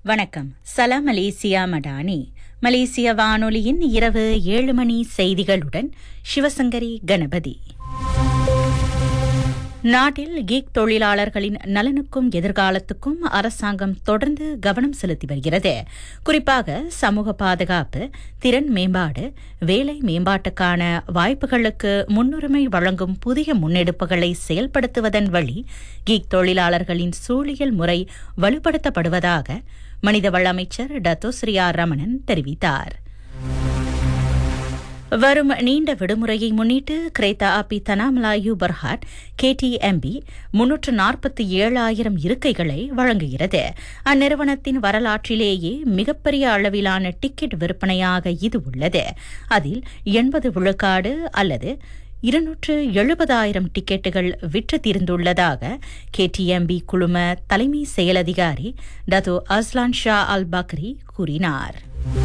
வணக்கம் சலாம் மலேசியா மடானி மலேசிய வானொலியின் இரவு ஏழு மணி செய்திகளுடன் சிவசங்கரி கணபதி நாட்டில் கீக் தொழிலாளர்களின் நலனுக்கும் எதிர்காலத்துக்கும் அரசாங்கம் தொடர்ந்து கவனம் செலுத்தி வருகிறது குறிப்பாக சமூக பாதுகாப்பு திறன் மேம்பாடு வேலை மேம்பாட்டுக்கான வாய்ப்புகளுக்கு முன்னுரிமை வழங்கும் புதிய முன்னெடுப்புகளை செயல்படுத்துவதன் வழி கீக் தொழிலாளர்களின் சூழியல் முறை வலுப்படுத்தப்படுவதாக மனிதவள அமைச்சர் டத்தோஸ்ரியா ரமணன் தெரிவித்தார் வரும் நீண்ட விடுமுறையை முன்னிட்டு கிரேத்தா ஆபி தனாமலாயு பர்ஹாட் கேடிஎம்பி முன்னூற்று நாற்பத்தி ஏழாயிரம் இருக்கைகளை வழங்குகிறது அந்நிறுவனத்தின் வரலாற்றிலேயே மிகப்பெரிய அளவிலான டிக்கெட் விற்பனையாக இது உள்ளது அதில் எண்பது விழுக்காடு அல்லது இருநூற்று எழுபதாயிரம் டிக்கெட்டுகள் விற்று தீர்ந்துள்ளதாக கேடிஎம்பி குழும தலைமை செயலதிகாரி Dato Aslan Shah Al Bakri கூறினார்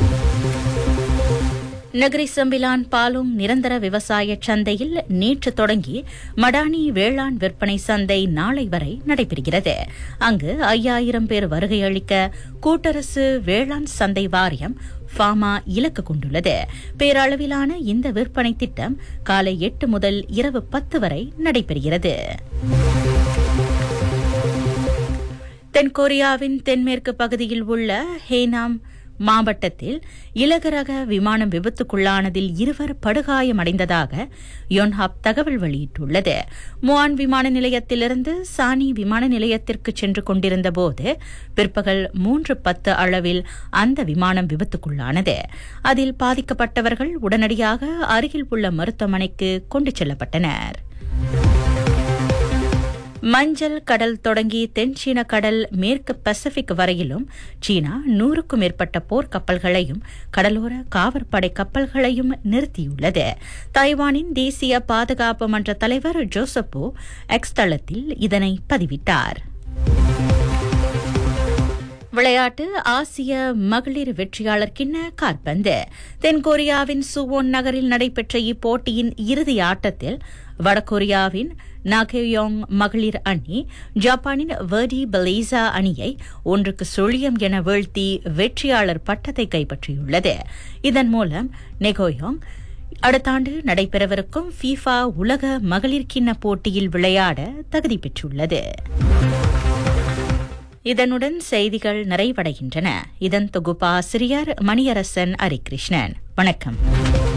நகரி சம்பிலான் பாலும் நிரந்தர விவசாய சந்தையில் நேற்று தொடங்கி மடானி வேளாண் விற்பனை சந்தை நாளை வரை நடைபெறுகிறது அங்கு ஐயாயிரம் பேர் வருகை அளிக்க கூட்டரசு வேளாண் சந்தை வாரியம் ஃபாமா இலக்கு கொண்டுள்ளது பேரளவிலான இந்த விற்பனை திட்டம் காலை எட்டு முதல் இரவு பத்து வரை நடைபெறுகிறது தென்கொரியாவின் தென்மேற்கு பகுதியில் உள்ள ஹேனாம் மாவட்டத்தில் இலகுரக விமானம் விபத்துக்குள்ளானதில் இருவர் படுகாயமடைந்ததாக யோன்ஹாப் தகவல் வெளியிட்டுள்ளது முவான் விமான நிலையத்திலிருந்து சானி விமான நிலையத்திற்கு சென்று கொண்டிருந்தபோது பிற்பகல் மூன்று பத்து அளவில் அந்த விமானம் விபத்துக்குள்ளானது அதில் பாதிக்கப்பட்டவர்கள் உடனடியாக அருகில் உள்ள மருத்துவமனைக்கு கொண்டு செல்லப்பட்டனர் மஞ்சள் கடல் தொடங்கி தென்சீன கடல் மேற்கு பசிபிக் வரையிலும் சீனா நூறுக்கும் மேற்பட்ட போர்க்கப்பல்களையும் கடலோர காவற்படை கப்பல்களையும் நிறுத்தியுள்ளது தைவானின் தேசிய பாதுகாப்பு மன்ற தலைவர் ஜோசப்போ எக்ஸ் தளத்தில் இதனை பதிவிட்டார் விளையாட்டு ஆசிய மகளிர் வெற்றியாளர் கிண்ண காற்பந்து தென்கொரியாவின் சுவோன் நகரில் நடைபெற்ற இப்போட்டியின் இறுதி ஆட்டத்தில் வடகொரியாவின் நாகயோங் மகளிர் அணி ஜப்பானின் வெர்டி பலேசா அணியை ஒன்றுக்கு சுழியம் என வீழ்த்தி வெற்றியாளர் பட்டத்தை கைப்பற்றியுள்ளது இதன் மூலம் நெகோயோங் அடுத்த ஆண்டு நடைபெறவிருக்கும் ஃபீஃபா உலக மகளிர் கிண்ண போட்டியில் விளையாட தகுதி பெற்றுள்ளது இதனுடன் செய்திகள் நிறைவடைகின்றன இதன் தொகுப்பாசிரியர் மணியரசன் ஹரிகிருஷ்ணன் வணக்கம்